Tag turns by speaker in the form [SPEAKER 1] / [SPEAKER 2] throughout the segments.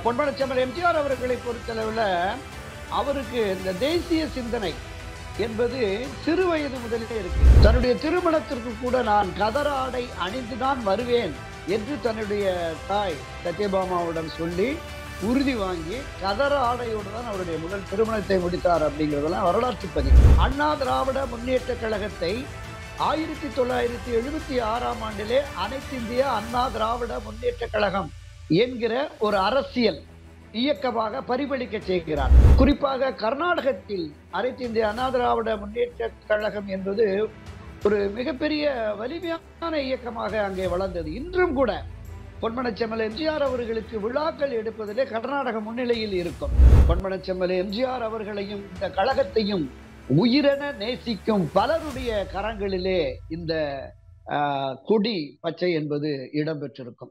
[SPEAKER 1] பொன்மனச்செம்மல் எம்ஜிஆர் அவர்களை பொறுத்தளவில் அவருக்கு இந்த தேசிய சிந்தனை என்பது சிறு வயது முதலே இருக்கு தன்னுடைய திருமணத்திற்கு கூட நான் கதர ஆடை அணிந்துதான் வருவேன் என்று தன்னுடைய தாய் சத்யபாமாவிடம் சொல்லி உறுதி வாங்கி கதர ஆடையோடு தான் அவருடைய முதல் திருமணத்தை முடித்தார் அப்படிங்கிறதெல்லாம் வரலாற்று பதிவு அண்ணா திராவிட முன்னேற்ற கழகத்தை ஆயிரத்தி தொள்ளாயிரத்தி எழுபத்தி ஆறாம் ஆண்டிலே அனைத்திந்திய அண்ணா திராவிட முன்னேற்ற கழகம் என்கிற ஒரு அரசியல் இயக்கமாக பரிபலிக்க செய்கிறார் குறிப்பாக கர்நாடகத்தில் அனைத்து இந்திய அண்ணா திராவிட முன்னேற்ற கழகம் என்பது ஒரு மிகப்பெரிய வலிமையான இயக்கமாக அங்கே வளர்ந்தது இன்றும் கூட பொன்மனச்செம்மல் எம்ஜிஆர் அவர்களுக்கு விழாக்கள் எடுப்பதிலே கர்நாடக முன்னிலையில் இருக்கும் பொன்மனச்செம்மல் எம்ஜிஆர் அவர்களையும் இந்த கழகத்தையும் உயிரென நேசிக்கும் பலருடைய கரங்களிலே இந்த ஆஹ், கொடி பச்சை என்பது இடம்பெற்றிருக்கும்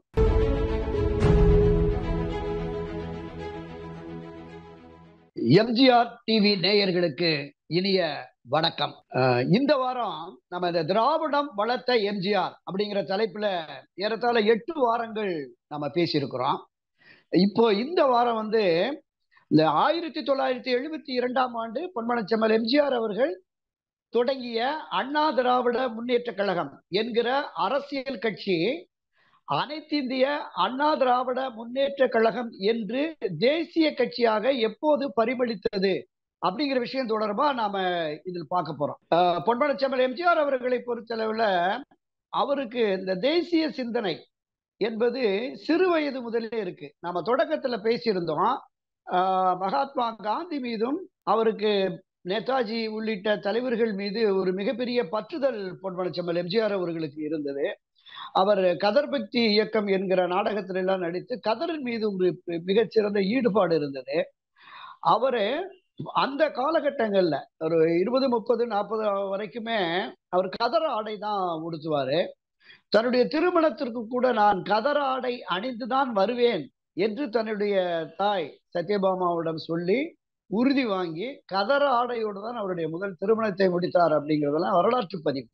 [SPEAKER 1] எம்ஜிஆர் டிவி நேயர்களுக்கு இனிய வணக்கம் அஹ், இந்த வாரம் நம்ம இந்த திராவிடம் வளர்த்த எம்ஜிஆர் அப்படிங்கிற தலைப்புல ஏறத்தாழ எட்டு வாரங்கள் நம்ம பேசியிருக்கிறோம் இப்போ இந்த வாரம் வந்து இந்த ஆயிரத்தி தொள்ளாயிரத்தி எழுபத்தி இரண்டாம் ஆண்டு பொன்மனச்செம்மல் எம்ஜிஆர் அவர்கள் தொடங்கிய அண்ணா திராவிட முன்னேற்ற கழகம் என்கிற அரசியல் கட்சி அனைத்திந்திய அண்ணா திராவிட முன்னேற்ற கழகம் என்று தேசிய கட்சியாக எப்போது பரிமளித்தது அப்படிங்கிற விஷயம் தொடர்பா நாம இதில் பார்க்க போறோம் அஹ் பொன்மனச்செம்மல் எம்ஜிஆர் அவர்களை பொறுத்தளவுல அவருக்கு இந்த தேசிய சிந்தனை என்பது சிறு வயது முதலே இருக்கு நாம தொடக்கத்துல பேசியிருந்தோம் ஆஹ் மகாத்மா காந்தி மீதும் அவருக்கு நேதாஜி உள்ளிட்ட தலைவர்கள் மீது ஒரு மிகப்பெரிய பற்றுதல் பொன்மனச்செம்மல் எம்ஜிஆர் அவர்களுக்கு இருந்தது அவர் கதர் பக்தி இயக்கம் என்கிற நாடகத்தில எல்லாம் நடித்து கதரின் மீது ஒரு மிகச்சிறந்த ஈடுபாடு இருந்தது அவரு அந்த காலகட்டங்கள்ல ஒரு இருபது முப்பது நாற்பது வரைக்குமே அவர் கதர ஆடை தான் உடுத்துவாரு தன்னுடைய திருமணத்திற்கு கூட நான் கதர ஆடை அணிந்துதான் வருவேன் என்று தன்னுடைய தாய் சத்யபாமாவிடம் சொல்லி உறுதி வாங்கி கதர ஆடையோடு தான் அவருடைய முதல் திருமணத்தை முடித்தார் அப்படிங்கிறதெல்லாம் வரலாற்று பதிவு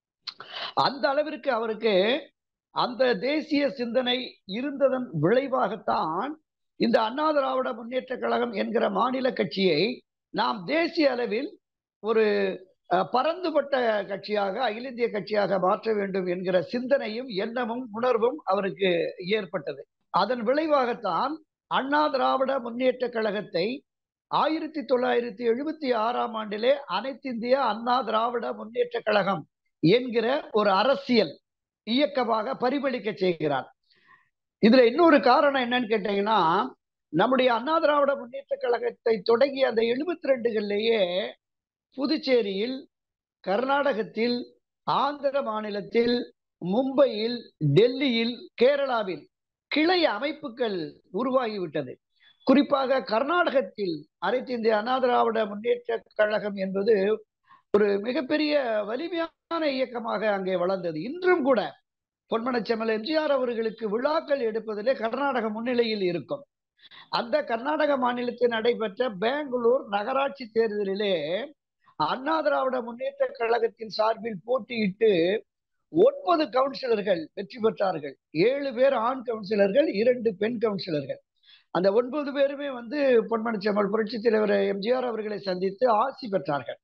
[SPEAKER 1] அந்த அளவிற்கு அவருக்கு அந்த தேசிய சிந்தனை இருந்ததன் விளைவாகத்தான் இந்த அண்ணா திராவிட முன்னேற்ற கழகம் என்கிற மாநில கட்சியை நாம் தேசிய அளவில் ஒரு அஹ், பரந்துபட்ட கட்சியாக அகில இந்திய கட்சியாக மாற்ற வேண்டும் என்கிற சிந்தனையும் எண்ணமும் உணர்வும் அவருக்கு ஏற்பட்டது அதன் விளைவாகத்தான் அண்ணா திராவிட முன்னேற்ற கழகத்தை ஆயிரத்தி தொள்ளாயிரத்தி எழுபத்தி ஆறாம் ஆண்டிலே அனைத்திந்திய அண்ணா திராவிட முன்னேற்ற கழகம் என்கிற ஒரு அரசியல் இயக்கமாக பரிபலிக்க செய்கிறார் இதுல இன்னொரு காரணம் என்னன்னு கேட்டீங்கன்னா நம்முடைய அண்ணா திராவிட முன்னேற்ற கழகத்தை தொடங்கி அந்த எழுபத்தி ரெண்டுகள்லேயே புதுச்சேரியில் கர்நாடகத்தில் ஆந்திர மாநிலத்தில் மும்பையில் டெல்லியில் கேரளாவில் கிளை அமைப்புகள் உருவாகிவிட்டது குறிப்பாக கர்நாடகத்தில் அனைத்து இந்திய அண்ணா திராவிட முன்னேற்ற கழகம் என்பது ஒரு மிகப்பெரிய வலிமையான இயக்கமாக அங்கே வளர்ந்தது இன்றும் கூட பொன்மனச்செம்மல் எம்ஜிஆர் அவர்களுக்கு விழாக்கள் எடுப்பதிலே கர்நாடக முன்னிலையில் இருக்கும் அந்த கர்நாடக மாநிலத்தில் நடைபெற்ற பெங்களூர் நகராட்சி தேர்தலிலே அண்ணா திராவிட முன்னேற்ற கழகத்தின் சார்பில் போட்டியிட்டு ஒன்பது கவுன்சிலர்கள் வெற்றி பெற்றார்கள் ஏழு பேர் ஆண் கவுன்சிலர்கள் இரண்டு பெண் கவுன்சிலர்கள் அந்த ஒன்பது பேருமே வந்து பொன்மனச்செம்மல் புரட்சி தலைவர் எம்ஜிஆர் அவர்களை சந்தித்து ஆசி பெற்றார்கள்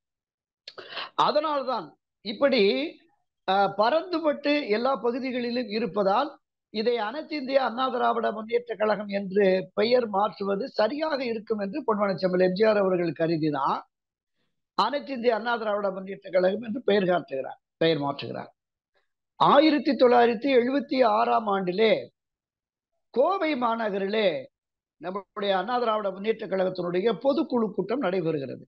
[SPEAKER 1] அதனால்தான் இப்படி அஹ், பரந்துபட்டு எல்லா பகுதிகளிலும் இருப்பதால் இதை அனைத்து இந்திய அண்ணா திராவிட முன்னேற்ற கழகம் என்று பெயர் மாற்றுவது சரியாக இருக்கும் என்று பொன்மனச்செம்மல் எம்ஜிஆர் அவர்கள் கருதிதான் அனைத்து இந்திய அண்ணா திராவிட முன்னேற்ற கழகம் என்று பெயர் காட்டுகிறார் பெயர் மாற்றுகிறார் ஆயிரத்தி தொள்ளாயிரத்தி எழுபத்தி ஆறாம் ஆண்டிலே கோவை மாநகரிலே நம்முடைய அண்ணா திராவிட முன்னேற்ற கழகத்தினுடைய பொதுக்குழு கூட்டம் நடைபெறுகிறது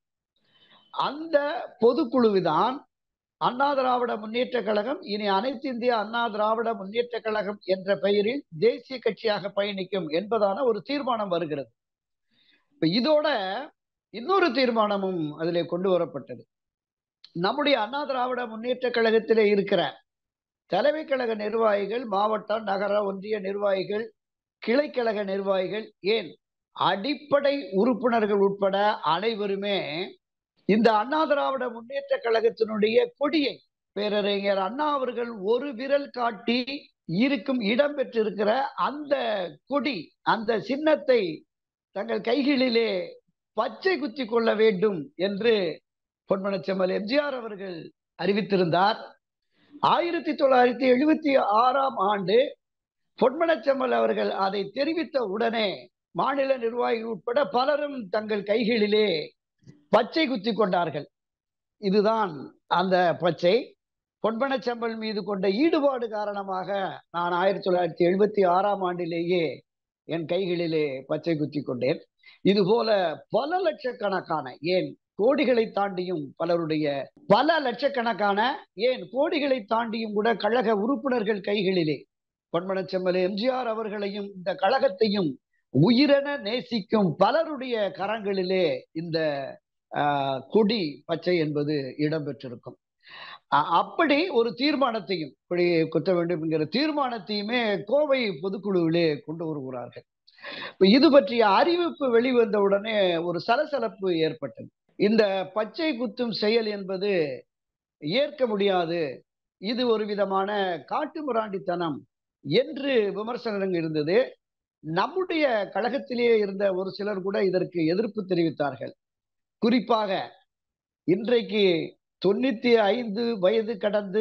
[SPEAKER 1] அந்த பொதுக்குழுவிதான் அண்ணா திராவிட முன்னேற்ற கழகம் இனி அனைத்து இந்திய அண்ணா திராவிட முன்னேற்ற கழகம் என்ற பெயரில் தேசிய கட்சியாக பயணிக்கும் என்பதான ஒரு தீர்மானம் வருகிறது இப்ப இதோட இன்னொரு தீர்மானமும் அதிலே கொண்டு வரப்பட்டது நம்முடைய அண்ணா திராவிட முன்னேற்ற கழகத்திலே இருக்கிற தலைமை கழக நிர்வாகிகள் மாவட்ட நகர ஒன்றிய நிர்வாகிகள் கிளைக்கழக நிர்வாகிகள் ஏன் அடிப்படை உறுப்பினர்கள் உட்பட அனைவருமே இந்த அண்ணா திராவிட முன்னேற்ற கழகத்தினுடைய கொடியை பேரறிஞர் அண்ணா அவர்கள் ஒரு விரல் காட்டி இருக்கும் இடம் பெற்றிருக்கிற அந்த கொடி அந்த சின்னத்தை தங்கள் கைகளிலே பச்சை குத்தி கொள்ள வேண்டும் என்று பொன்மனச்செம்மல் எம்ஜிஆர் அவர்கள் அறிவித்திருந்தார் ஆயிரத்தி தொள்ளாயிரத்தி எழுபத்தி ஆறாம் ஆண்டு பொன்மனச்செம்மல் அவர்கள் அதை தெரிவித்த உடனே மாநில நிர்வாகிகள் உட்பட பலரும் தங்கள் கைகளிலே பச்சை குத்தி கொண்டார்கள் இதுதான் அந்த பச்சை பொன்பனச்செம்பல் மீது கொண்ட ஈடுபாடு காரணமாக நான் ஆயிரத்தி தொள்ளாயிரத்தி எழுபத்தி ஆறாம் ஆண்டிலேயே என் கைகளிலே பச்சை குத்தி கொண்டேன் இது போல பல லட்சக்கணக்கான ஏன் கோடிகளை தாண்டியும் பலருடைய பல லட்சக்கணக்கான ஏன் கோடிகளை தாண்டியும் கூட கழக உறுப்பினர்கள் கைகளிலே பொன்மனச்செம்மல் எம்ஜிஆர் அவர்களையும் இந்த கழகத்தையும் உயிரென நேசிக்கும் பலருடைய கரங்களிலே இந்த கொடி பச்சை என்பது இடம்பெற்றிருக்கும் அப்படி ஒரு தீர்மானத்தையும் இப்படி குத்த வேண்டும் என்கிற தீர்மானத்தையுமே கோவை பொதுக்குழுவிலே கொண்டு வருகிறார்கள் இது பற்றிய அறிவிப்பு வெளிவந்த உடனே ஒரு சலசலப்பு ஏற்பட்டது இந்த பச்சை குத்தும் செயல் என்பது ஏற்க முடியாது இது ஒரு விதமான காட்டு மிராண்டித்தனம் என்று விமர்சனங்கள் இருந்தது நம்முடைய கழகத்திலேயே இருந்த ஒரு சிலர் கூட இதற்கு எதிர்ப்பு தெரிவித்தார்கள் குறிப்பாக இன்றைக்கு தொண்ணூத்தி ஐந்து வயது கடந்து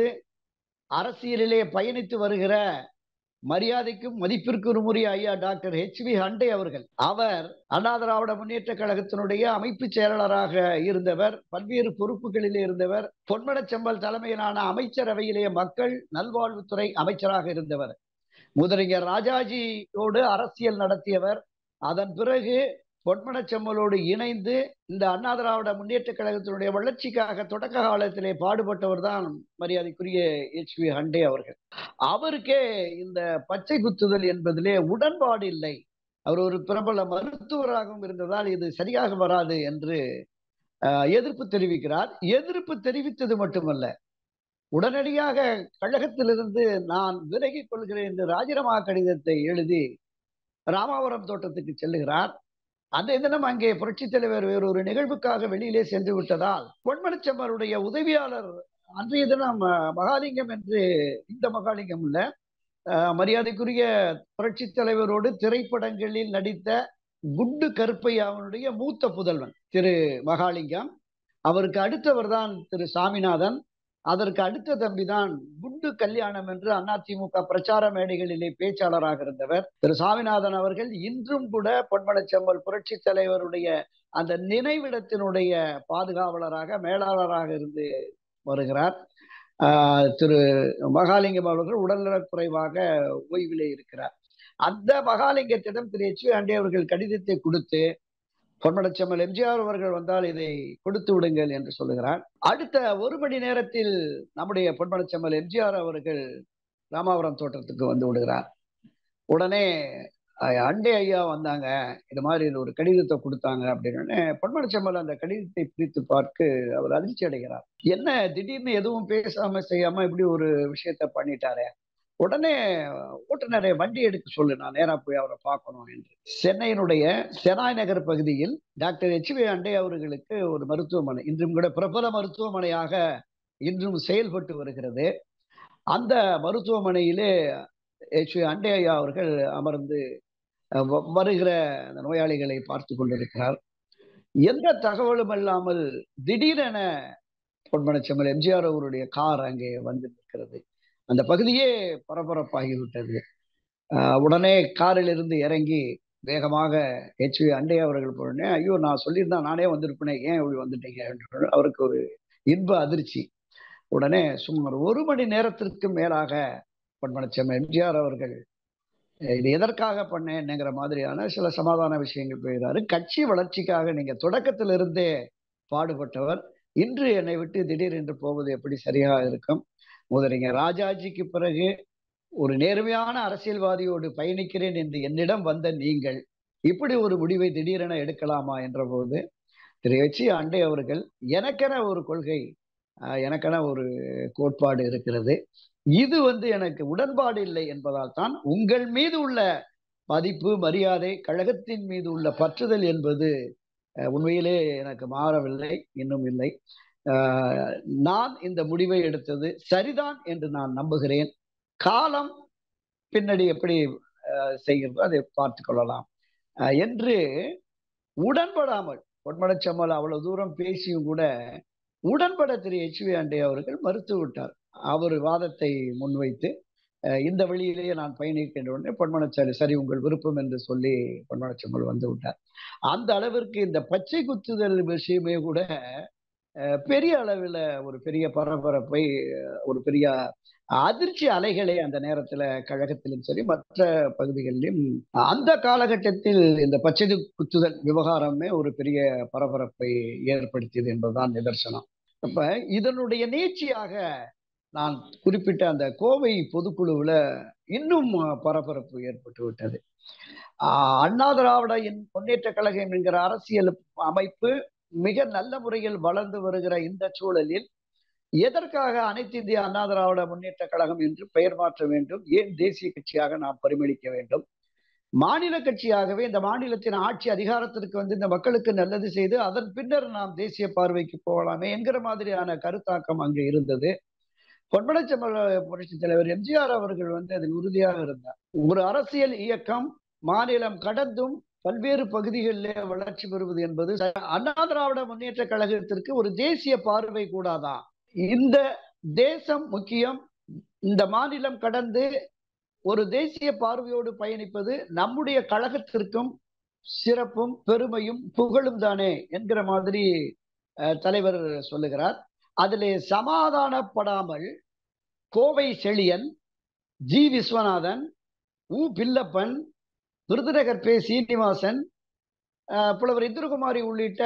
[SPEAKER 1] அரசியலிலே பயணித்து வருகிற மரியாதைக்கும் மதிப்பிற்கும் உரிய ஐயா டாக்டர் ஹெச் வி ஹண்டே அவர்கள் அவர் அண்ணா திராவிட முன்னேற்ற கழகத்தினுடைய அமைப்பு செயலாளராக இருந்தவர் பல்வேறு பொறுப்புகளிலே இருந்தவர் பொன்மனச்செம்பல் தலைமையிலான அமைச்சரவையிலே மக்கள் நல்வாழ்வுத்துறை அமைச்சராக இருந்தவர் முதலிஞர் ராஜாஜியோடு அரசியல் நடத்தியவர் அதன் பிறகு பொன்மனச்செம்மலோடு இணைந்து இந்த அண்ணா திராவிட முன்னேற்ற கழகத்தினுடைய வளர்ச்சிக்காக தொடக்க காலத்திலே பாடுபட்டவர் தான் மரியாதைக்குரிய எச் வி ஹண்டே அவர்கள் அவருக்கே இந்த பச்சை குத்துதல் என்பதிலே உடன்பாடு இல்லை அவர் ஒரு பிரபல மருத்துவராகவும் இருந்ததால் இது சரியாக வராது என்று எதிர்ப்பு தெரிவிக்கிறார் எதிர்ப்பு தெரிவித்தது மட்டுமல்ல உடனடியாக கழகத்திலிருந்து நான் விலகிக் கொள்கிறேன் என்று ராஜினாமா கடிதத்தை எழுதி ராமாவரம் தோட்டத்துக்கு செல்லுகிறார் அந்த தினம் அங்கே புரட்சி தலைவர் வேறொரு நிகழ்வுக்காக வெளியிலே சென்று விட்டதால் பொன்மனச்செம்மருடைய உதவியாளர் அன்றைய தினம் மகாலிங்கம் என்று இந்த மகாலிங்கம் இல்ல மரியாதைக்குரிய புரட்சி தலைவரோடு திரைப்படங்களில் நடித்த குண்டு கருப்பையாவனுடைய மூத்த புதல்வன் திரு மகாலிங்கம் அவருக்கு அடுத்தவர் தான் திரு சாமிநாதன் அதற்கு அடுத்த தம்பிதான் குண்டு கல்யாணம் என்று அதிமுக பிரச்சார மேடைகளிலே பேச்சாளராக இருந்தவர் திரு சாமிநாதன் அவர்கள் இன்றும் கூட பொன்மனச்செம்மல் புரட்சி தலைவருடைய அந்த நினைவிடத்தினுடைய பாதுகாவலராக மேலாளராக இருந்து வருகிறார் திரு மகாலிங்கம் அவர்கள் உடல்நலக் குறைவாக ஓய்விலே இருக்கிறார் அந்த மகாலிங்கத்திடம் திரு எச் அண்டே அவர்கள் கடிதத்தை கொடுத்து பொன்மடச்செம்மல் எம்ஜிஆர் அவர்கள் வந்தால் இதை கொடுத்து விடுங்கள் என்று சொல்லுகிறார் அடுத்த ஒரு மணி நேரத்தில் நம்முடைய பொன்மடச்செம்மல் எம்ஜிஆர் அவர்கள் ராமாபுரம் தோட்டத்துக்கு வந்து விடுகிறார் உடனே அண்டே ஐயா வந்தாங்க இது மாதிரி ஒரு கடிதத்தை கொடுத்தாங்க அப்படின்னு பொன்மடச்செம்மல் அந்த கடிதத்தை பிரித்து பார்த்து அவர் அதிர்ச்சி அடைகிறார் என்ன திடீர்னு எதுவும் பேசாம செய்யாம இப்படி ஒரு விஷயத்த பண்ணிட்டாரே உடனே ஓட்டுநரை வண்டி எடுக்க சொல்லு நான் நேரா போய் அவரை பார்க்கணும் என்று சென்னையினுடைய செனாய் நகர் பகுதியில் டாக்டர் எச் வி அண்டே அவர்களுக்கு ஒரு மருத்துவமனை இன்றும் கூட பிரபல மருத்துவமனையாக இன்றும் செயல்பட்டு வருகிறது அந்த மருத்துவமனையிலே எச் வி அண்டே ஐயா அவர்கள் அமர்ந்து வருகிற அந்த நோயாளிகளை பார்த்து கொண்டிருக்கிறார் எந்த தகவலும் இல்லாமல் திடீரென பொன்மனச்செம்மல் எம்ஜிஆர் அவருடைய கார் அங்கே வந்து நிற்கிறது அந்த பகுதியே பரபரப்பாகிவிட்டது உடனே காரில் இருந்து இறங்கி வேகமாக ஹெச் வி அண்டே அவர்கள் போனே ஐயோ நான் சொல்லியிருந்தா நானே வந்திருப்பேனே ஏன் இப்படி வந்துட்டீங்க அவருக்கு ஒரு இன்ப அதிர்ச்சி உடனே சுமார் ஒரு மணி நேரத்திற்கு மேலாக பொன்மனச்சம் எம்ஜிஆர் அவர்கள் இது எதற்காக பண்ணேன்ங்கிற மாதிரியான சில சமாதான விஷயங்கள் போயிறாரு கட்சி வளர்ச்சிக்காக நீங்க தொடக்கத்திலிருந்தே பாடுபட்டவர் இன்று என்னை விட்டு திடீர் என்று போவது எப்படி சரியாக இருக்கும் முதலிங்க ராஜாஜிக்கு பிறகு ஒரு நேர்மையான அரசியல்வாதியோடு பயணிக்கிறேன் என்று என்னிடம் வந்த நீங்கள் இப்படி ஒரு முடிவை திடீரென எடுக்கலாமா என்ற போது திரு எச் அண்டே அவர்கள் எனக்கென ஒரு கொள்கை எனக்கென ஒரு கோட்பாடு இருக்கிறது இது வந்து எனக்கு உடன்பாடு இல்லை என்பதால் தான் உங்கள் மீது உள்ள மதிப்பு மரியாதை கழகத்தின் மீது உள்ள பற்றுதல் என்பது உண்மையிலே எனக்கு மாறவில்லை இன்னும் இல்லை நான் இந்த முடிவை எடுத்தது சரிதான் என்று நான் நம்புகிறேன் காலம் பின்னாடி எப்படி செய்கிறதோ அதை பார்த்து கொள்ளலாம் என்று உடன்படாமல் பொன்மனச்சம்மல் அவ்வளவு தூரம் பேசியும் கூட உடன்பட திரு எச் வி ஆண்டே அவர்கள் மறுத்து விட்டார் அவர் வாதத்தை முன்வைத்து இந்த வழியிலேயே நான் பயணிக்கின்ற உடனே பொன்மனச்சாரி சரி உங்கள் விருப்பம் என்று சொல்லி பொன்மனச்சம்மல் வந்து விட்டார் அந்த அளவிற்கு இந்த பச்சை குத்துதல் விஷயமே கூட பெரிய அளவில் ஒரு பெரிய பரபரப்பை ஒரு பெரிய அதிர்ச்சி அலைகளை அந்த நேரத்துல கழகத்திலும் சரி மற்ற பகுதிகளிலும் அந்த காலகட்டத்தில் இந்த பச்சை குத்துதல் விவகாரமே ஒரு பெரிய பரபரப்பை ஏற்படுத்தியது என்பதுதான் நிதர்சனம் அப்ப இதனுடைய நீட்சியாக நான் குறிப்பிட்ட அந்த கோவை பொதுக்குழுவுல இன்னும் பரபரப்பு ஏற்பட்டு விட்டது அண்ணா திராவிட முன்னேற்ற கழகம் என்கிற அரசியல் அமைப்பு மிக நல்ல முறையில் வளர்ந்து வருகிற இந்த சூழலில் எதற்காக அனைத்து இந்திய அண்ணா திராவிட முன்னேற்ற கழகம் என்று பெயர் மாற்ற வேண்டும் ஏன் தேசிய கட்சியாக நாம் பரிமளிக்க வேண்டும் மாநில கட்சியாகவே இந்த மாநிலத்தின் ஆட்சி அதிகாரத்திற்கு வந்து இந்த மக்களுக்கு நல்லது செய்து அதன் பின்னர் நாம் தேசிய பார்வைக்கு போகலாமே என்கிற மாதிரியான கருத்தாக்கம் அங்கு இருந்தது பொன்மனச்சம்பல புரட்சி தலைவர் எம்ஜிஆர் அவர்கள் வந்து அதில் உறுதியாக இருந்தார் ஒரு அரசியல் இயக்கம் மாநிலம் கடந்தும் பல்வேறு பகுதிகளிலே வளர்ச்சி பெறுவது என்பது அண்ணா திராவிட முன்னேற்ற கழகத்திற்கு ஒரு தேசிய பார்வை கூடாதான் இந்த தேசம் முக்கியம் இந்த மாநிலம் கடந்து ஒரு தேசிய பார்வையோடு பயணிப்பது நம்முடைய கழகத்திற்கும் சிறப்பும் பெருமையும் புகழும் தானே என்கிற மாதிரி தலைவர் சொல்லுகிறார் அதிலே சமாதானப்படாமல் கோவை செழியன் ஜி விஸ்வநாதன் உ பில்லப்பன் விருதுநகர் பே சீனிவாசன் புலவர் இந்திரகுமாரி உள்ளிட்ட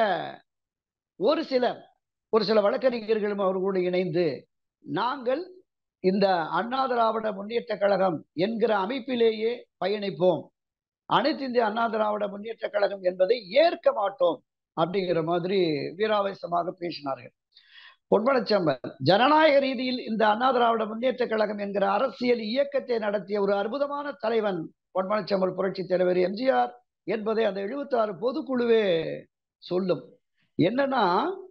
[SPEAKER 1] ஒரு சிலர் ஒரு சில வழக்கறிஞர்களும் அவர்களோடு இணைந்து நாங்கள் இந்த அண்ணா திராவிட முன்னேற்ற கழகம் என்கிற அமைப்பிலேயே பயணிப்போம் அனைத்து இந்திய அண்ணா திராவிட முன்னேற்ற கழகம் என்பதை ஏற்க மாட்டோம் அப்படிங்கிற மாதிரி வீராவேசமாக பேசினார்கள் பொன்மனச்சம்பர் ஜனநாயக ரீதியில் இந்த அண்ணா திராவிட முன்னேற்ற கழகம் என்கிற அரசியல் இயக்கத்தை நடத்திய ஒரு அற்புதமான தலைவன் பொன்மனச்சம்பல் புரட்சி தலைவர் எம்ஜிஆர் என்பதை அந்த எழுபத்தி ஆறு பொதுக்குழுவே சொல்லும் என்னன்னா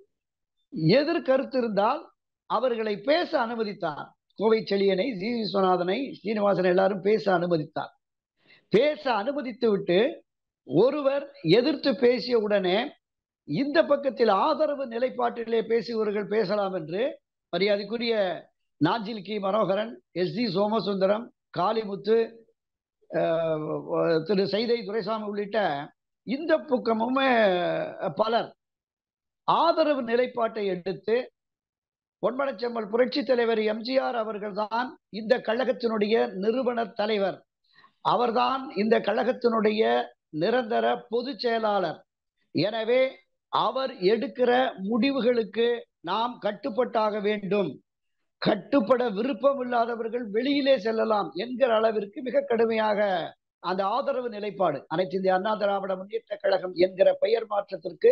[SPEAKER 1] எதிர்கருத்து இருந்தால் அவர்களை பேச அனுமதித்தார் கோவை செழியனை ஜி விஸ்வநாதனை ஸ்ரீனிவாசன் எல்லாரும் பேச அனுமதித்தார் பேச அனுமதித்து விட்டு ஒருவர் எதிர்த்து பேசிய உடனே இந்த பக்கத்தில் ஆதரவு நிலைப்பாட்டிலே பேசுபவர்கள் பேசலாம் என்று மரியாதைக்குரிய நாஞ்சில் கி மனோகரன் எஸ் ஜி சோமசுந்தரம் காளிமுத்து திரு சைதை துரைசாமி உள்ளிட்ட இந்த பக்கமுமே பலர் ஆதரவு நிலைப்பாட்டை எடுத்து பொன்மனச்செம்மல் புரட்சி தலைவர் எம்ஜிஆர் அவர்கள்தான் இந்த கழகத்தினுடைய நிறுவனர் தலைவர் அவர்தான் இந்த கழகத்தினுடைய நிரந்தர பொதுச் செயலாளர் எனவே அவர் எடுக்கிற முடிவுகளுக்கு நாம் கட்டுப்பட்டாக வேண்டும் கட்டுப்பட விருப்பம் இல்லாதவர்கள் வெளியிலே செல்லலாம் என்கிற அளவிற்கு மிக கடுமையாக அந்த ஆதரவு நிலைப்பாடு அனைத்து இந்திய அண்ணா திராவிட முன்னேற்ற கழகம் என்கிற பெயர் மாற்றத்திற்கு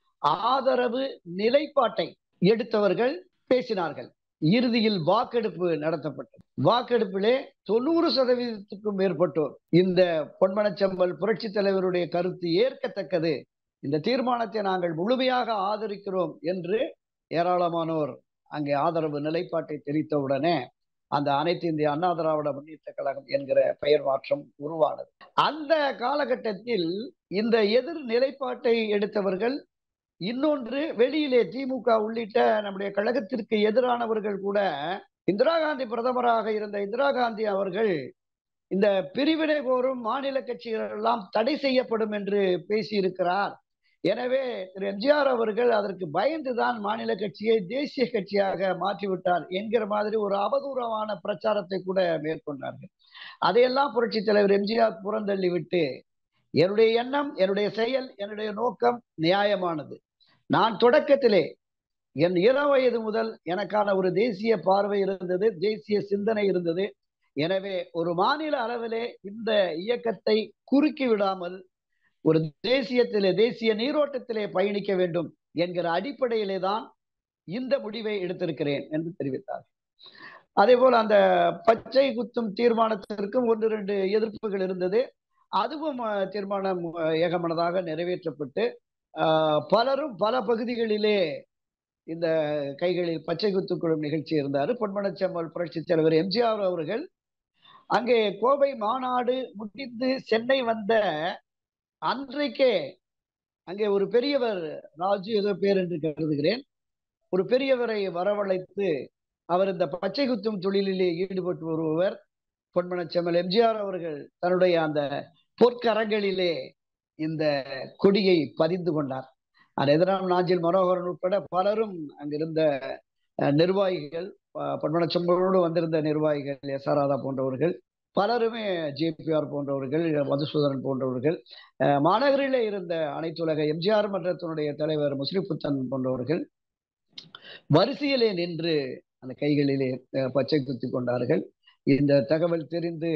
[SPEAKER 1] ஆதரவு நிலைப்பாட்டை எடுத்தவர்கள் பேசினார்கள் இறுதியில் வாக்கெடுப்பு நடத்தப்பட்டது வாக்கெடுப்பிலே தொண்ணூறு சதவீதத்துக்கும் மேற்பட்டோர் இந்த பொன்மனச்சம்பல் புரட்சி தலைவருடைய கருத்து ஏற்கத்தக்கது இந்த தீர்மானத்தை நாங்கள் முழுமையாக ஆதரிக்கிறோம் என்று ஏராளமானோர் அங்கே ஆதரவு நிலைப்பாட்டை தெரிவித்தவுடனே அந்த அனைத்து இந்திய அண்ணா திராவிட முன்னேற்ற கழகம் என்கிற பெயர் மாற்றம் உருவானது அந்த காலகட்டத்தில் இந்த எதிர் நிலைப்பாட்டை எடுத்தவர்கள் இன்னொன்று வெளியிலே திமுக உள்ளிட்ட நம்முடைய கழகத்திற்கு எதிரானவர்கள் கூட இந்திரா காந்தி பிரதமராக இருந்த இந்திரா காந்தி அவர்கள் இந்த பிரிவினை கோரும் மாநில கட்சிகள் எல்லாம் தடை செய்யப்படும் என்று பேசியிருக்கிறார் எனவே திரு எம்ஜிஆர் அவர்கள் அதற்கு பயந்துதான் மாநில கட்சியை தேசிய கட்சியாக மாற்றிவிட்டார் என்கிற மாதிரி ஒரு அவதூறமான பிரச்சாரத்தை கூட மேற்கொண்டார்கள் அதையெல்லாம் புரட்சி தலைவர் எம்ஜிஆர் புறந்தள்ளி விட்டு என்னுடைய எண்ணம் என்னுடைய செயல் என்னுடைய நோக்கம் நியாயமானது நான் தொடக்கத்திலே என் இளம் வயது முதல் எனக்கான ஒரு தேசிய பார்வை இருந்தது தேசிய சிந்தனை இருந்தது எனவே ஒரு மாநில அளவிலே இந்த இயக்கத்தை குறுக்கி விடாமல் ஒரு தேசியத்திலே தேசிய நீரோட்டத்திலே பயணிக்க வேண்டும் என்கிற அடிப்படையிலே தான் இந்த முடிவை எடுத்திருக்கிறேன் என்று தெரிவித்தார் அதே போல அந்த பச்சை குத்தும் தீர்மானத்திற்கும் ஒன்று ரெண்டு எதிர்ப்புகள் இருந்தது அதுவும் தீர்மானம் ஏகமனதாக நிறைவேற்றப்பட்டு பலரும் பல பகுதிகளிலே இந்த கைகளில் பச்சை குத்துக்குழும் நிகழ்ச்சி இருந்தார் பொன்மனச்செம்மல் புரட்சி தலைவர் எம்ஜிஆர் அவர்கள் அங்கே கோவை மாநாடு முடிந்து சென்னை வந்த அன்றைக்கே அங்கே ஒரு பெரியவர் ராஜு ஏதோ பேர் என்று கருதுகிறேன் ஒரு பெரியவரை வரவழைத்து அவர் இந்த பச்சை குத்தும் தொழிலிலே ஈடுபட்டு வருபவர் பொன்மனச்செம்மல் எம்ஜிஆர் அவர்கள் தன்னுடைய அந்த பொற்கரங்களிலே இந்த கொடியை பதிந்து கொண்டார் அது எதிராம் நாஞ்சில் மனோகரன் உட்பட பலரும் அங்கிருந்த நிர்வாகிகள் பொன்மனச்செம்மலோடு வந்திருந்த நிர்வாகிகள் எஸ் ஆர் ராதா போன்றவர்கள் பலருமே ஜேபிஆர் போன்றவர்கள் மதுசூதரன் போன்றவர்கள் மாநகரிலே இருந்த அனைத்துலக எம்ஜிஆர் மன்றத்தினுடைய தலைவர் முஸ்லிம் புத்தன் போன்றவர்கள் வரிசையிலே நின்று அந்த கைகளிலே பச்சை குத்தி கொண்டார்கள் இந்த தகவல் தெரிந்து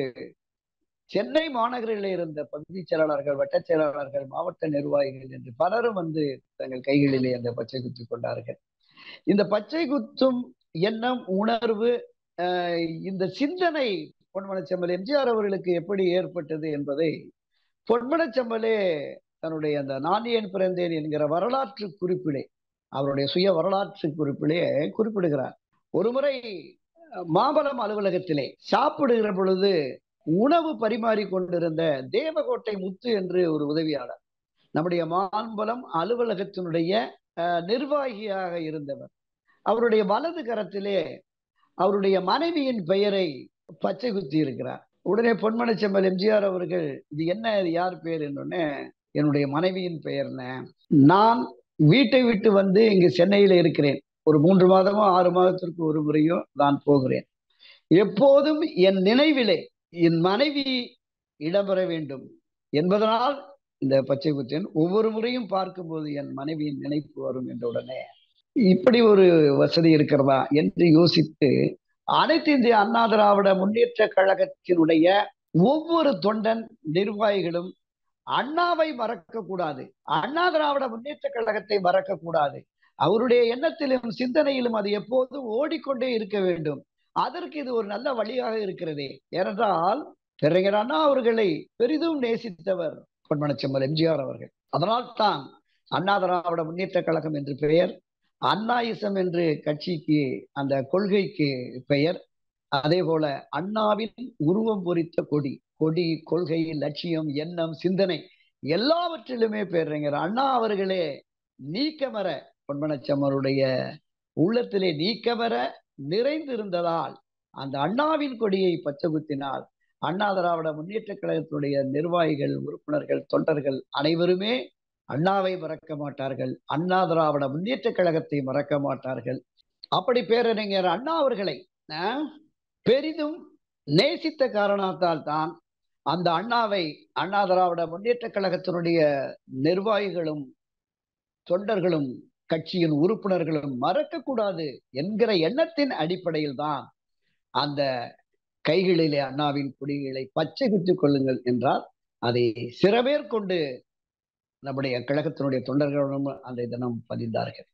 [SPEAKER 1] சென்னை மாநகரில் இருந்த பகுதி செயலாளர்கள் வட்ட செயலாளர்கள் மாவட்ட நிர்வாகிகள் என்று பலரும் வந்து தங்கள் கைகளிலே அந்த பச்சை குத்தி கொண்டார்கள் இந்த பச்சை குத்தும் எண்ணம் உணர்வு இந்த சிந்தனை பொன்மனச்செம்மல் எம்ஜிஆர் அவர்களுக்கு எப்படி ஏற்பட்டது என்பதை பொன்மனச்செம்மலே தன்னுடைய அந்த நான் ஏன் பிறந்தேன் என்கிற வரலாற்று குறிப்பிலே அவருடைய சுய வரலாற்று குறிப்பிலே குறிப்பிடுகிறார் ஒருமுறை மாம்பலம் அலுவலகத்திலே சாப்பிடுகிற பொழுது உணவு பரிமாறி கொண்டிருந்த தேவகோட்டை முத்து என்று ஒரு உதவியாளர் நம்முடைய மாம்பலம் அலுவலகத்தினுடைய நிர்வாகியாக இருந்தவர் அவருடைய வலது கரத்திலே அவருடைய மனைவியின் பெயரை பச்சை குத்தி இருக்கிறார் உடனே பொன்மனச்செம்மல் எம்ஜிஆர் அவர்கள் இது என்ன இது யார் பேர் என்னொன்னே என்னுடைய மனைவியின் பெயர்ன நான் வீட்டை விட்டு வந்து இங்கு சென்னையில இருக்கிறேன் ஒரு மூன்று மாதமோ ஆறு மாதத்திற்கு ஒரு முறையோ நான் போகிறேன் எப்போதும் என் நினைவிலே என் மனைவி இடம்பெற வேண்டும் என்பதனால் இந்த பச்சை குத்தேன் ஒவ்வொரு முறையும் பார்க்கும்போது என் மனைவியின் நினைப்பு வரும் என்ற உடனே இப்படி ஒரு வசதி இருக்கிறதா என்று யோசித்து அனைத்து இந்திய அண்ணா திராவிட முன்னேற்ற கழகத்தினுடைய ஒவ்வொரு தொண்டன் நிர்வாகிகளும் அண்ணாவை மறக்க கூடாது அண்ணா திராவிட முன்னேற்ற கழகத்தை மறக்க கூடாது அவருடைய எண்ணத்திலும் சிந்தனையிலும் அது எப்போதும் ஓடிக்கொண்டே இருக்க வேண்டும் அதற்கு இது ஒரு நல்ல வழியாக இருக்கிறதே ஏனென்றால் பெருங்கர் அண்ணா அவர்களை பெரிதும் நேசித்தவர் பொன்மனச்செம்மல் எம்ஜிஆர் அவர்கள் அதனால் தான் அண்ணா திராவிட முன்னேற்ற கழகம் என்று பெயர் அண்ணாயிசம் என்று கட்சிக்கு அந்த கொள்கைக்கு பெயர் அதே போல அண்ணாவின் உருவம் பொறித்த கொடி கொடி கொள்கை லட்சியம் எண்ணம் சிந்தனை எல்லாவற்றிலுமே பேருங்கிற அண்ணா அவர்களே நீக்கமர பொன்மனச்சம்மருடைய உள்ளத்திலே நீக்கமர நிறைந்திருந்ததால் அந்த அண்ணாவின் கொடியை பச்சை குத்தினால் அண்ணா திராவிட முன்னேற்ற கழகத்தினுடைய நிர்வாகிகள் உறுப்பினர்கள் தொண்டர்கள் அனைவருமே அண்ணாவை மறக்க மாட்டார்கள் அண்ணா திராவிட முன்னேற்ற கழகத்தை மறக்க மாட்டார்கள் அப்படி பேரறிஞர் அண்ணா அவர்களை பெரிதும் நேசித்த காரணத்தால் தான் அந்த அண்ணாவை அண்ணா திராவிட முன்னேற்ற கழகத்தினுடைய நிர்வாகிகளும் தொண்டர்களும் கட்சியின் உறுப்பினர்களும் மறக்கக்கூடாது என்கிற எண்ணத்தின் அடிப்படையில் தான் அந்த கைகளிலே அண்ணாவின் குடிகளை பச்சை குத்திக் கொள்ளுங்கள் என்றால் அதை சிறவேர் கொண்டு நம்முடைய கழகத்தினுடைய தொண்டர்களும் அந்த தினம் பதிந்தார்கள்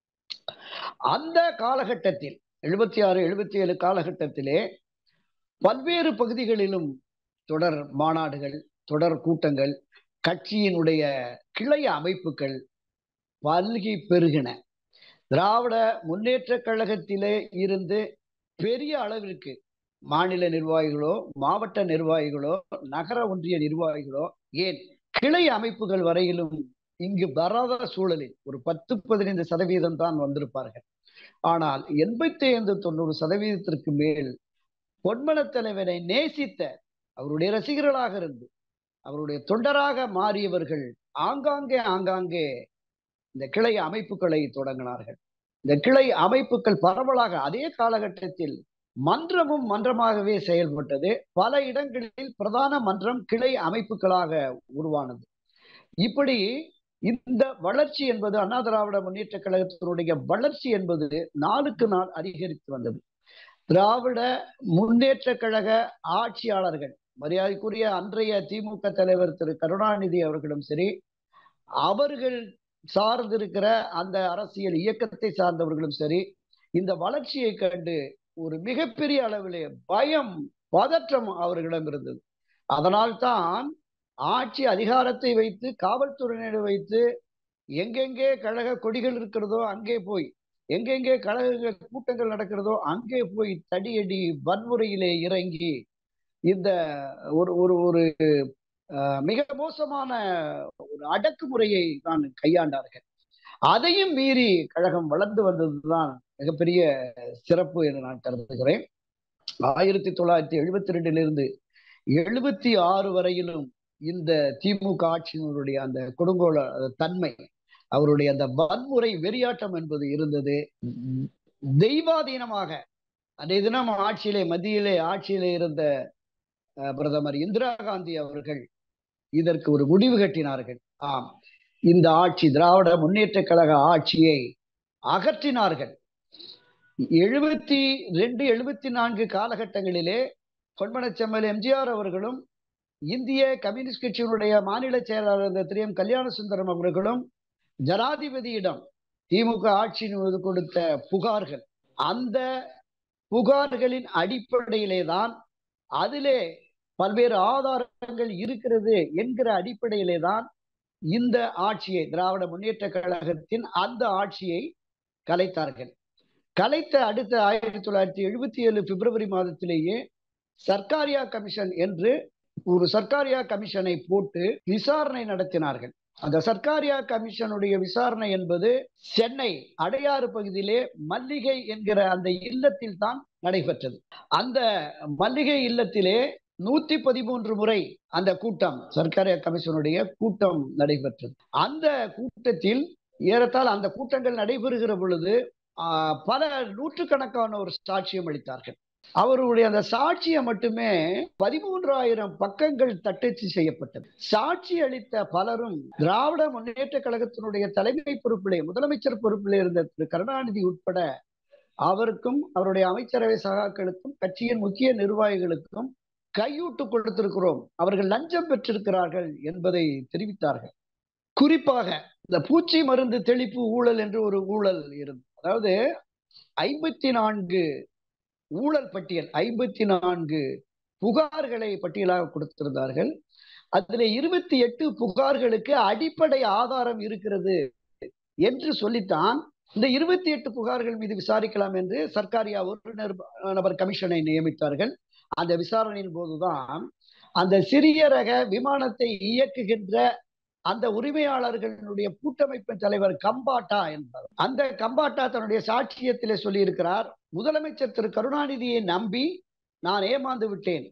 [SPEAKER 1] அந்த காலகட்டத்தில் எழுபத்தி ஆறு எழுபத்தி ஏழு காலகட்டத்திலே பல்வேறு பகுதிகளிலும் தொடர் மாநாடுகள் தொடர் கூட்டங்கள் கட்சியினுடைய கிளை அமைப்புகள் பல்கி பெருகின திராவிட முன்னேற்ற கழகத்திலே இருந்து பெரிய அளவிற்கு மாநில நிர்வாகிகளோ மாவட்ட நிர்வாகிகளோ நகர ஒன்றிய நிர்வாகிகளோ ஏன் கிளை அமைப்புகள் வரையிலும் இங்கு வராத சூழலில் ஒரு பத்து பதினைந்து சதவீதம் தான் வந்திருப்பார்கள் ஆனால் எண்பத்தி ஐந்து தொண்ணூறு சதவீதத்திற்கு மேல் பொன்மன தலைவனை நேசித்த அவருடைய ரசிகர்களாக இருந்து அவருடைய தொண்டராக மாறியவர்கள் ஆங்காங்கே ஆங்காங்கே இந்த கிளை அமைப்புகளை தொடங்கினார்கள் இந்த கிளை அமைப்புகள் பரவலாக அதே காலகட்டத்தில் மன்றமும் மன்றமாகவே செயல்பட்டது பல இடங்களில் பிரதான மன்றம் கிளை அமைப்புகளாக உருவானது இப்படி இந்த வளர்ச்சி என்பது அண்ணா திராவிட முன்னேற்ற கழகத்தினுடைய வளர்ச்சி என்பது நாளுக்கு நாள் அதிகரித்து வந்தது திராவிட முன்னேற்ற கழக ஆட்சியாளர்கள் மரியாதைக்குரிய அன்றைய திமுக தலைவர் திரு கருணாநிதி அவர்களும் சரி அவர்கள் சார்ந்திருக்கிற அந்த அரசியல் இயக்கத்தை சார்ந்தவர்களும் சரி இந்த வளர்ச்சியை கண்டு ஒரு மிகப்பெரிய அளவிலே பயம் பதற்றம் அவர்களிடம் இருந்தது அதனால்தான் ஆட்சி அதிகாரத்தை வைத்து காவல்துறையினரை வைத்து எங்கெங்கே கழக கொடிகள் இருக்கிறதோ அங்கே போய் எங்கெங்கே கழக கூட்டங்கள் நடக்கிறதோ அங்கே போய் தடியடி வன்முறையிலே இறங்கி இந்த ஒரு ஒரு ஒரு மிக மோசமான ஒரு அடக்குமுறையை தான் கையாண்டார்கள் அதையும் மீறி கழகம் வளர்ந்து வந்ததுதான் மிகப்பெரிய சிறப்பு என்று நான் கருதுகிறேன் ஆயிரத்தி தொள்ளாயிரத்தி எழுபத்தி ரெண்டிலிருந்து எழுபத்தி ஆறு வரையிலும் இந்த திமுக ஆட்சியினுடைய அந்த கொடுங்கோல தன்மை அவருடைய அந்த வன்முறை வெறியாட்டம் என்பது இருந்தது தெய்வாதீனமாக அன்றைய தினம் ஆட்சியிலே மத்தியிலே ஆட்சியிலே இருந்த பிரதமர் இந்திரா காந்தி அவர்கள் இதற்கு ஒரு முடிவு கட்டினார்கள் ஆம் இந்த ஆட்சி திராவிட முன்னேற்ற கழக ஆட்சியை அகற்றினார்கள் எழுபத்தி ரெண்டு எழுபத்தி நான்கு காலகட்டங்களிலே பொன்மனச்செம்மல் எம்ஜிஆர் அவர்களும் இந்திய கம்யூனிஸ்ட் கட்சியினுடைய மாநில செயலாளர் திரு எம் கல்யாண சுந்தரம் அவர்களும் ஜனாதிபதியிடம் திமுக ஆட்சியின் மீது கொடுத்த புகார்கள் அந்த புகார்களின் அடிப்படையிலே தான் அதிலே பல்வேறு ஆதாரங்கள் இருக்கிறது என்கிற அடிப்படையிலே தான் இந்த ஆட்சியை திராவிட முன்னேற்ற கழகத்தின் அந்த ஆட்சியை கலைத்தார்கள் கலைத்த அடுத்த ஆயிரத்தி தொள்ளாயிரத்தி எழுபத்தி ஏழு பிப்ரவரி மாதத்திலேயே சர்க்காரியா கமிஷன் என்று ஒரு சர்க்காரியா கமிஷனை போட்டு விசாரணை நடத்தினார்கள் அந்த சர்க்காரியா கமிஷனுடைய விசாரணை என்பது சென்னை அடையாறு பகுதியிலே மல்லிகை என்கிற அந்த இல்லத்தில் தான் நடைபெற்றது அந்த மல்லிகை இல்லத்திலே நூத்தி பதிமூன்று முறை அந்த கூட்டம் சர்க்காரியா கமிஷனுடைய கூட்டம் நடைபெற்றது அந்த கூட்டத்தில் ஏறத்தால் அந்த கூட்டங்கள் நடைபெறுகிற பொழுது பல நூற்றுக்கணக்கானோர் சாட்சியம் அளித்தார்கள் அவருடைய அந்த சாட்சியை மட்டுமே பதிமூன்றாயிரம் பக்கங்கள் தட்டச்சு செய்யப்பட்டது சாட்சி அளித்த பலரும் திராவிட முன்னேற்ற கழகத்தினுடைய தலைமை பொறுப்பிலே முதலமைச்சர் பொறுப்பிலே இருந்த திரு கருணாநிதி உட்பட அவருக்கும் அவருடைய அமைச்சரவை சகாக்களுக்கும் கட்சியின் முக்கிய நிர்வாகிகளுக்கும் கையூட்டு கொடுத்திருக்கிறோம் அவர்கள் லஞ்சம் பெற்றிருக்கிறார்கள் என்பதை தெரிவித்தார்கள் குறிப்பாக இந்த பூச்சி மருந்து தெளிப்பு ஊழல் என்று ஒரு ஊழல் இருந்தது அதாவது ஐம்பத்தி நான்கு ஊழல் பட்டியல் ஐம்பத்தி நான்கு புகார்களை பட்டியலாக கொடுத்திருந்தார்கள் அதுல இருபத்தி எட்டு புகார்களுக்கு அடிப்படை ஆதாரம் இருக்கிறது என்று சொல்லித்தான் இந்த இருபத்தி எட்டு புகார்கள் மீது விசாரிக்கலாம் என்று சர்க்காரியா ஒரு நபர் கமிஷனை நியமித்தார்கள் அந்த விசாரணையின் போதுதான் அந்த சிறிய ரக விமானத்தை இயக்குகின்ற அந்த உரிமையாளர்களுடைய கூட்டமைப்பின் தலைவர் கம்பாட்டா என்பவர் அந்த கம்பாட்டா தன்னுடைய சாட்சியத்திலே சொல்லியிருக்கிறார் முதலமைச்சர் திரு கருணாநிதியை நம்பி நான் ஏமாந்து விட்டேன்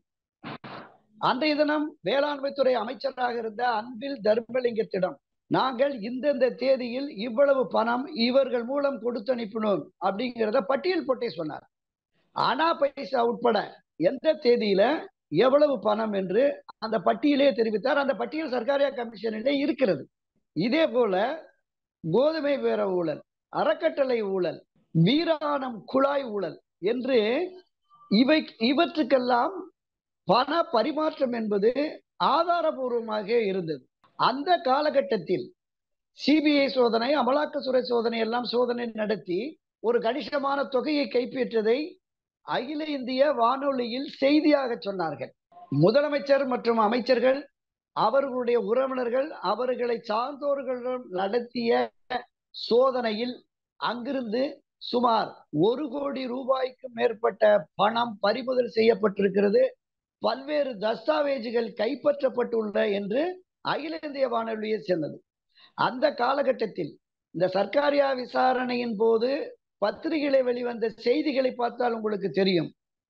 [SPEAKER 1] அன்றைய தினம் வேளாண்மைத்துறை அமைச்சராக இருந்த அன்பில் தர்மலிங்கத்திடம் நாங்கள் இந்தந்த தேதியில் இவ்வளவு பணம் இவர்கள் மூலம் கொடுத்து அனுப்பினோம் அப்படிங்கிறத பட்டியல் போட்டே சொன்னார் ஆனா பைசா உட்பட எந்த தேதியில எவ்வளவு பணம் என்று அந்த பட்டியலே தெரிவித்தார் அந்த பட்டியல் சர்க்காரியா கமிஷனிலே இருக்கிறது இதே போல கோதுமை பேர ஊழல் அறக்கட்டளை ஊழல் வீராணம் குழாய் ஊழல் என்று இவை இவற்றுக்கெல்லாம் பண பரிமாற்றம் என்பது ஆதாரபூர்வமாக இருந்தது அந்த காலகட்டத்தில் சிபிஐ சோதனை அமலாக்கத்துறை சோதனை எல்லாம் சோதனை நடத்தி ஒரு கணிசமான தொகையை கைப்பற்றதை அகில இந்திய வானொலியில் செய்தியாக சொன்னார்கள் முதலமைச்சர் மற்றும் அமைச்சர்கள் அவர்களுடைய உறவினர்கள் அவர்களை சார்ந்தோர்களிடம் நடத்திய சோதனையில் அங்கிருந்து சுமார் ஒரு கோடி ரூபாய்க்கும் மேற்பட்ட பணம் பறிமுதல் செய்யப்பட்டிருக்கிறது பல்வேறு தஸ்தாவேஜுகள் கைப்பற்றப்பட்டுள்ள என்று அகில இந்திய வானொலியை சேர்ந்தது அந்த காலகட்டத்தில் இந்த சர்க்காரியா விசாரணையின் போது பத்திரிகைகளை வெளிவந்த செய்திகளை பார்த்தால் உங்களுக்கு தெரியும்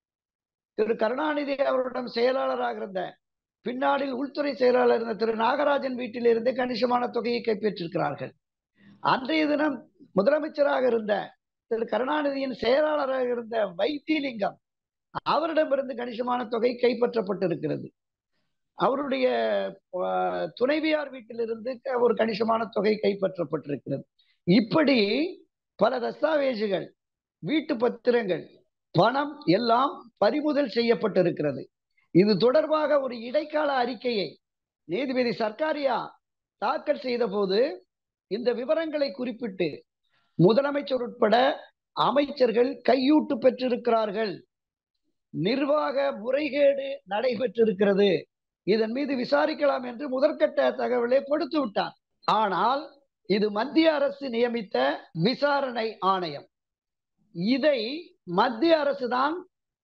[SPEAKER 1] திரு கருணாநிதி அவரிடம் செயலாளராக இருந்த பின்னாளில் உள்துறை செயலாளர் இருந்த திரு நாகராஜன் வீட்டிலிருந்து கணிசமான தொகையை கைப்பற்றிருக்கிறார்கள் அன்றைய தினம் முதலமைச்சராக இருந்த திரு கருணாநிதியின் செயலாளராக இருந்த வைத்திலிங்கம் அவரிடமிருந்து கணிசமான தொகை கைப்பற்றப்பட்டிருக்கிறது அவருடைய துணைவியார் வீட்டிலிருந்து ஒரு கணிசமான தொகை கைப்பற்றப்பட்டிருக்கிறது இப்படி பல தஸ்தாவேஜுகள் வீட்டு பத்திரங்கள் பணம் எல்லாம் பறிமுதல் செய்யப்பட்டிருக்கிறது இது தொடர்பாக ஒரு இடைக்கால அறிக்கையை நீதிபதி சர்க்காரியா தாக்கல் செய்த போது இந்த விவரங்களை குறிப்பிட்டு முதலமைச்சர் உட்பட அமைச்சர்கள் கையூட்டு பெற்றிருக்கிறார்கள் நிர்வாக முறைகேடு நடைபெற்றிருக்கிறது இதன் மீது விசாரிக்கலாம் என்று முதற்கட்ட தகவலை கொடுத்து விட்டார் ஆனால் இது மத்திய அரசு நியமித்த விசாரணை ஆணையம் இதை மத்திய அரசு தான்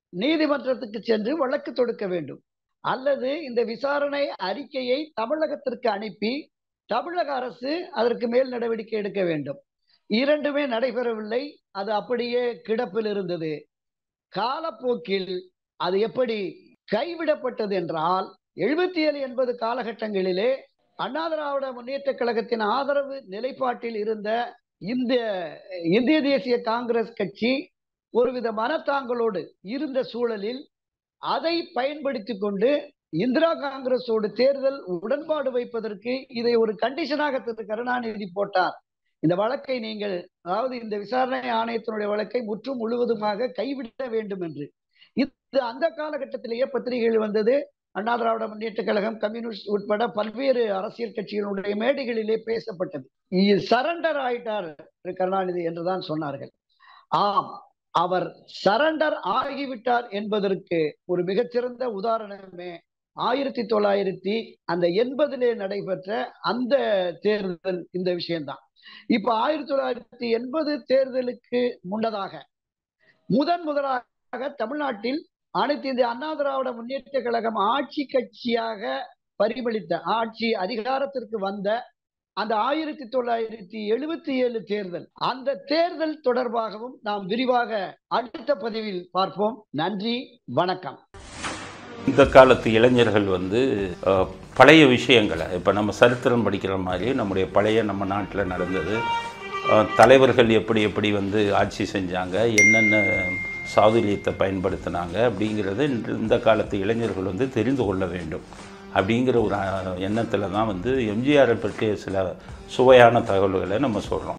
[SPEAKER 1] நீதிமன்றத்துக்கு சென்று வழக்கு தொடுக்க வேண்டும் அல்லது இந்த விசாரணை அறிக்கையை தமிழகத்திற்கு அனுப்பி தமிழக அரசு அதற்கு மேல் நடவடிக்கை எடுக்க வேண்டும் இரண்டுமே நடைபெறவில்லை அது அப்படியே கிடப்பில் இருந்தது காலப்போக்கில் அது எப்படி கைவிடப்பட்டது என்றால் எழுபத்தி ஏழு எண்பது காலகட்டங்களிலே அண்ணா திராவிட முன்னேற்ற கழகத்தின் ஆதரவு நிலைப்பாட்டில் இருந்த இந்த இந்திய தேசிய காங்கிரஸ் கட்சி ஒருவித மனத்தாங்களோடு இருந்த சூழலில் அதை பயன்படுத்தி கொண்டு இந்திரா காங்கிரஸோடு தேர்தல் உடன்பாடு வைப்பதற்கு இதை ஒரு கண்டிஷனாக திரு கருணாநிதி போட்டார் இந்த வழக்கை நீங்கள் அதாவது இந்த விசாரணை ஆணையத்தினுடைய வழக்கை முற்றும் முழுவதுமாக கைவிட வேண்டும் என்று இது அந்த காலகட்டத்திலேயே பத்திரிகைகள் வந்தது அண்ணா திராவிட முன்னேற்ற கழகம் கம்யூனிஸ்ட் உட்பட பல்வேறு அரசியல் கட்சிகளுடைய மேடைகளிலே பேசப்பட்டது சரண்டர் ஆயிட்டார் கருணாநிதி என்றுதான் சொன்னார்கள் ஆம் அவர் சரண்டர் ஆகிவிட்டார் என்பதற்கு ஒரு மிகச்சிறந்த உதாரணமே ஆயிரத்தி தொள்ளாயிரத்தி அந்த எண்பதிலே நடைபெற்ற அந்த தேர்தல் இந்த விஷயம்தான் இப்ப ஆயிரத்தி தொள்ளாயிரத்தி எண்பது தேர்தலுக்கு முன்னதாக முதன் முதலாக தமிழ்நாட்டில் அனைத்து இந்திய அண்ணா திராவிட முன்னேற்ற கழகம் ஆட்சி கட்சியாக பரிமளித்த ஆட்சி அதிகாரத்திற்கு வந்த அந்த ஆயிரத்தி தொள்ளாயிரத்தி எழுபத்தி ஏழு தேர்தல் அந்த தேர்தல் தொடர்பாகவும் நாம் விரிவாக அடுத்த பதிவில் பார்ப்போம் நன்றி வணக்கம்
[SPEAKER 2] இந்த காலத்து இளைஞர்கள் வந்து அஹ், பழைய விஷயங்களை இப்போ நம்ம சரித்திரம் படிக்கிற மாதிரி நம்முடைய பழைய நம்ம நாட்டில் நடந்தது அஹ், தலைவர்கள் எப்படி எப்படி வந்து ஆட்சி செஞ்சாங்க என்னென்ன சாதுரியத்தை பயன்படுத்தினாங்க அப்படிங்கிறத இன்று இந்த காலத்து இளைஞர்கள் வந்து தெரிந்து கொள்ள வேண்டும் அப்படிங்கிற ஒரு எண்ணத்தில் தான் வந்து எம்ஜிஆரை பற்றிய சில சுவையான தகவல்களை நம்ம சொல்கிறோம்